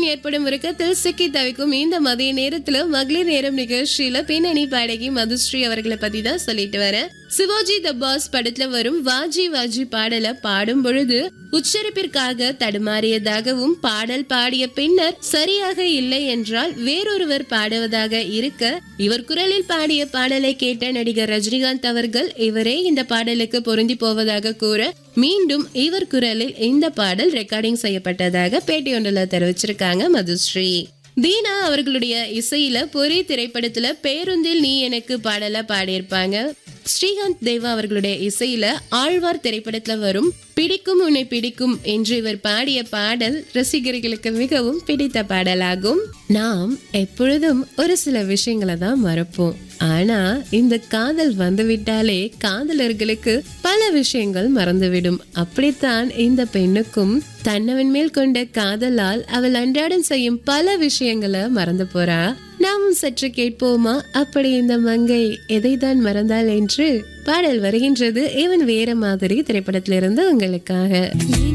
ஏற்படும் உறக்கத்தில் சிக்கி தவிக்கும் இந்த மதிய நேரத்துல மகளிர் நேரம் நிகழ்ச்சியில பின்னணி பாடகி மதுஸ்ரீ அவர்களை பத்தி தான் சொல்லிட்டு வரேன் சிவாஜி த பாஸ் படத்துல வரும் வாஜி வாஜி பாடல பாடும் பொழுது உச்சரிப்பிற்காக தடுமாறியதாகவும் பாடல் பாடிய பின்னர் சரியாக இல்லை என்றால் வேறொருவர் பாடுவதாக இருக்க இவர் குரலில் பாடிய பாடலை கேட்ட நடிகர் ரஜினிகாந்த் அவர்கள் இவரே இந்த பாடலுக்கு பொருந்தி போவதாக கூற மீண்டும் இவர் குரலில் இந்த பாடல் ரெக்கார்டிங் செய்யப்பட்டதாக பேட்டி ஒன்றில் தெரிவிச்சிருக்காங்க மதுஸ்ரீ தீனா அவர்களுடைய இசையில பொறி திரைப்படத்துல பேருந்தில் நீ எனக்கு பாடல பாடியிருப்பாங்க ஸ்ரீகாந்த் தேவா அவர்களுடைய இசையில ஆழ்வார் திரைப்படத்துல வரும் பிடிக்கும் உன்னை பிடிக்கும் என்று இவர் பாடிய பாடல் ரசிகர்களுக்கு மிகவும் பிடித்த பாடலாகும் நாம் எப்பொழுதும் ஒரு சில விஷயங்களை தான் மறப்போம் ஆனா இந்த காதல் வந்துவிட்டாலே காதலர்களுக்கு பல விஷயங்கள் மறந்துவிடும் அப்படித்தான் இந்த பெண்ணுக்கும் தன்னவன் மேல் கொண்ட காதலால் அவள் அன்றாடம் செய்யும் பல விஷயங்களை மறந்து போறா நாமும் சற்று கேட்போமா அப்படி இந்த மங்கை எதைதான் மறந்தாள் என்று பாடல் வருகின்றது இவன் வேற மாதிரி திரைப்படத்திலிருந்து உங்களுக்காக